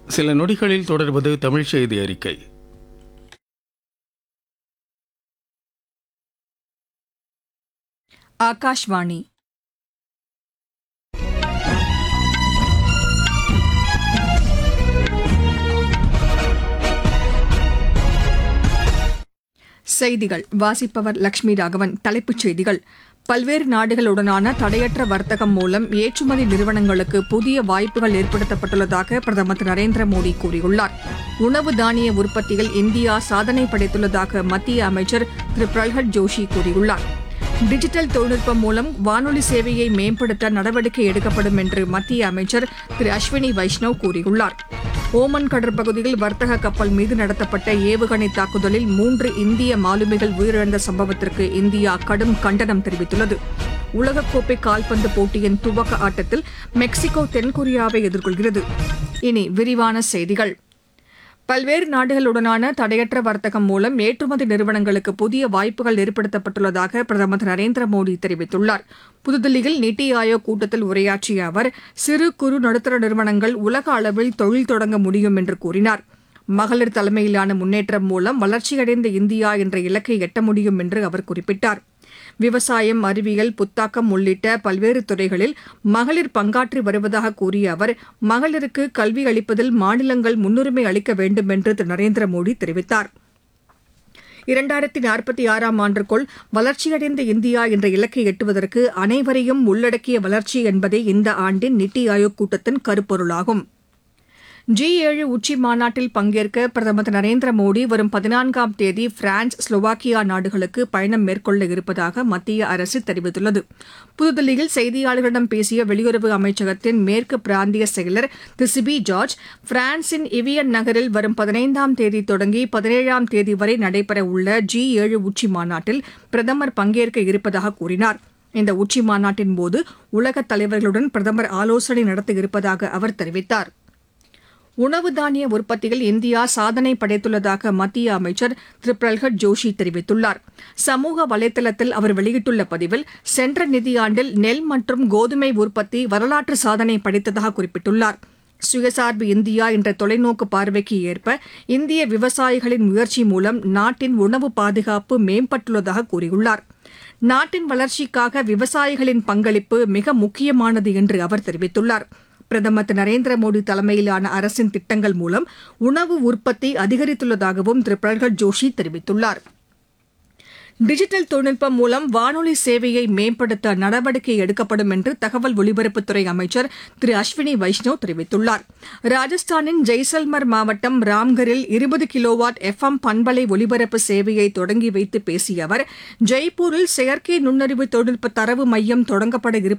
சில நொடிகளில் தொடர்வது தமிழ் செய்தி அறிக்கை ಆಕಾಶವಾಣಿ செய்திகள் வாசிப்பவர் லட்சுமி ராகவன் தலைப்புச் செய்திகள் பல்வேறு நாடுகளுடனான தடையற்ற வர்த்தகம் மூலம் ஏற்றுமதி நிறுவனங்களுக்கு புதிய வாய்ப்புகள் ஏற்படுத்தப்பட்டுள்ளதாக பிரதமர் திரு நரேந்திர மோடி கூறியுள்ளார் உணவு தானிய உற்பத்தியில் இந்தியா சாதனை படைத்துள்ளதாக மத்திய அமைச்சர் திரு பிரல்ஹத் ஜோஷி கூறியுள்ளார் டிஜிட்டல் தொழில்நுட்பம் மூலம் வானொலி சேவையை மேம்படுத்த நடவடிக்கை எடுக்கப்படும் என்று மத்திய அமைச்சர் திரு அஸ்வினி வைஷ்ணவ் கூறியுள்ளார் ஓமன் கடற்பகுதியில் வர்த்தக கப்பல் மீது நடத்தப்பட்ட ஏவுகணை தாக்குதலில் மூன்று இந்திய மாலுமிகள் உயிரிழந்த சம்பவத்திற்கு இந்தியா கடும் கண்டனம் தெரிவித்துள்ளது உலகக்கோப்பை கால்பந்து போட்டியின் துவக்க ஆட்டத்தில் மெக்சிகோ தென்கொரியாவை எதிர்கொள்கிறது இனி விரிவான செய்திகள் பல்வேறு நாடுகளுடனான தடையற்ற வர்த்தகம் மூலம் ஏற்றுமதி நிறுவனங்களுக்கு புதிய வாய்ப்புகள் ஏற்படுத்தப்பட்டுள்ளதாக பிரதமர் திரு நரேந்திர மோடி தெரிவித்துள்ளார் புதுதில்லியில் நித்தி ஆயோக் கூட்டத்தில் உரையாற்றிய அவர் சிறு குறு நடுத்தர நிறுவனங்கள் உலக அளவில் தொழில் தொடங்க முடியும் என்று கூறினார் மகளிர் தலைமையிலான முன்னேற்றம் மூலம் வளர்ச்சியடைந்த இந்தியா என்ற இலக்கை எட்ட முடியும் என்று அவர் குறிப்பிட்டார் விவசாயம் அறிவியல் புத்தாக்கம் உள்ளிட்ட பல்வேறு துறைகளில் மகளிர் பங்காற்றி வருவதாக கூறிய அவர் மகளிருக்கு கல்வி அளிப்பதில் மாநிலங்கள் முன்னுரிமை அளிக்க வேண்டும் என்று திரு நரேந்திர மோடி தெரிவித்தார் இரண்டாயிரத்தி நாற்பத்தி ஆறாம் ஆண்டுக்குள் வளர்ச்சியடைந்த இந்தியா என்ற இலக்கை எட்டுவதற்கு அனைவரையும் உள்ளடக்கிய வளர்ச்சி என்பதே இந்த ஆண்டின் நித்தி ஆயோக் கூட்டத்தின் கருப்பொருளாகும் ஜி ஏழு உச்சி மாநாட்டில் பங்கேற்க பிரதமர் திரு நரேந்திர மோடி வரும் பதினான்காம் தேதி பிரான்ஸ் ஸ்லோவாக்கியா நாடுகளுக்கு பயணம் மேற்கொள்ள இருப்பதாக மத்திய அரசு தெரிவித்துள்ளது புதுதில்லியில் செய்தியாளர்களிடம் பேசிய வெளியுறவு அமைச்சகத்தின் மேற்கு பிராந்திய செயலர் திரு சிபி ஜார்ஜ் பிரான்சின் இவியன் நகரில் வரும் பதினைந்தாம் தேதி தொடங்கி பதினேழாம் தேதி வரை நடைபெறவுள்ள ஜி ஏழு உச்சி மாநாட்டில் பிரதமர் பங்கேற்க இருப்பதாக கூறினார் இந்த உச்சி மாநாட்டின் போது உலகத் தலைவர்களுடன் பிரதமர் ஆலோசனை நடத்த இருப்பதாக அவர் தெரிவித்தார் உணவு தானிய உற்பத்தியில் இந்தியா சாதனை படைத்துள்ளதாக மத்திய அமைச்சர் திரு பிரல்ஹத் ஜோஷி தெரிவித்துள்ளார் சமூக வலைதளத்தில் அவர் வெளியிட்டுள்ள பதிவில் சென்ற நிதியாண்டில் நெல் மற்றும் கோதுமை உற்பத்தி வரலாற்று சாதனை படைத்ததாக குறிப்பிட்டுள்ளார் சுயசார்பு இந்தியா என்ற தொலைநோக்கு பார்வைக்கு ஏற்ப இந்திய விவசாயிகளின் முயற்சி மூலம் நாட்டின் உணவு பாதுகாப்பு மேம்பட்டுள்ளதாக கூறியுள்ளார் நாட்டின் வளர்ச்சிக்காக விவசாயிகளின் பங்களிப்பு மிக முக்கியமானது என்று அவர் தெரிவித்துள்ளார் பிரதமர் திரு நரேந்திர மோடி தலைமையிலான அரசின் திட்டங்கள் மூலம் உணவு உற்பத்தி அதிகரித்துள்ளதாகவும் திரு பிரகத் ஜோஷி தெரிவித்துள்ளார் டிஜிட்டல் தொழில்நுட்பம் மூலம் வானொலி சேவையை மேம்படுத்த நடவடிக்கை எடுக்கப்படும் என்று தகவல் ஒலிபரப்புத்துறை அமைச்சர் திரு அஸ்வினி வைஷ்ணவ் தெரிவித்துள்ளார் ராஜஸ்தானின் ஜெய்சல்மர் மாவட்டம் ராம்கரில் இருபது கிலோவாட் எஃப் எம் பண்பலை ஒலிபரப்பு சேவையை தொடங்கி வைத்து பேசிய அவர் ஜெய்ப்பூரில் செயற்கை நுண்ணறிவு தொழில்நுட்ப தரவு மையம் தொடங்கப்பட இருப்பதாக